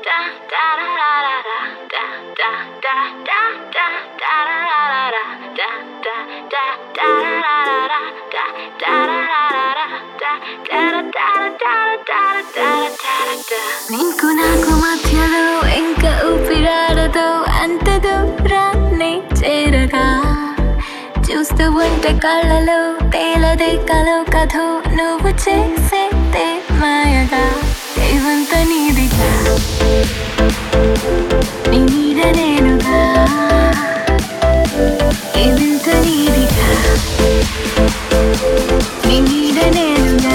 నీకు నాకు మధ్యలో ఇంకా ఊపిరాడదో అంత దూరాన్ని చేరగా చూస్తూ ఉంటే కళ్ళలో తేలదే కలో కథో నువ్వు చేసేదే మాయగా ఏవంత నీదిగా నీ నీడ నేనుగా ఏదంత నీదిగా నీ నీడ నేనుగా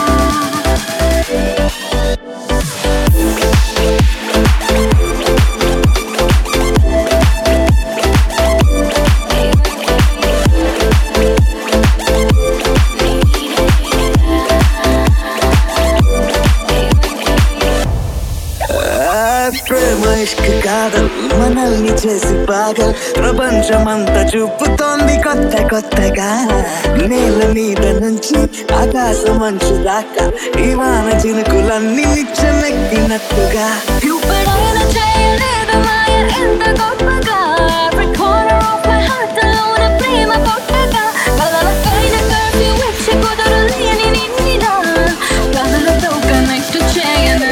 ఆ, ప్రేమ ఇష్క కాదల్ మనల్ని చేసి పాగల్ ప్రపంచమంతా చూపుతోంది కొత్త కొత్తగా నేల మీద నుంచి ఆకాశం అంచు దాకా ఈ వాన చినుకులన్నీ నిచ్చనెక్కినట్టుగా ఎప్పుడైనా చేయలేదు మాయ ఎంత గొప్పగా Every corner of my heart లోన ప్రేమ పుట్టగా కలలకైన కలిసి వచ్చి కుదరలేని నిన్నిలా కథలతో కనెక్ట్ చేయనా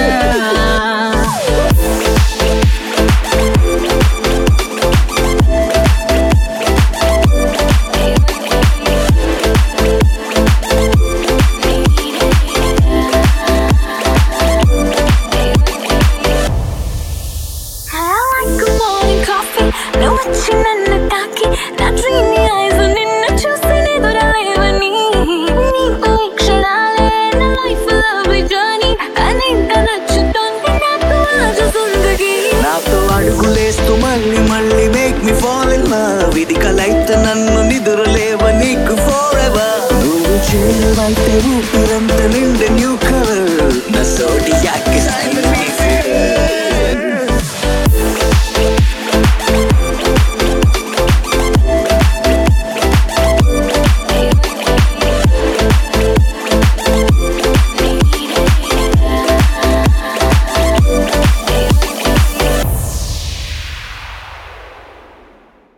I like a morning coffee నువ్వు వచ్చి నన్ను తాకి నా dreamy eyes నిన్ను చూసి నిదురలేవని నీతో ఈ క్షణాలే నా life lovely journey అనింత నచ్చుతోంది నాకు ఆజ జిందగీ నాతో అడుగులేస్తూ మళ్ళీ మళ్ళీ make me fall in love ఇది కలైతే నన్ను నిదురలేవ నీకు ఫోర్ ఎవర్ నువ్వు చేరువైతే ఊపిరంత నిండి న్యూ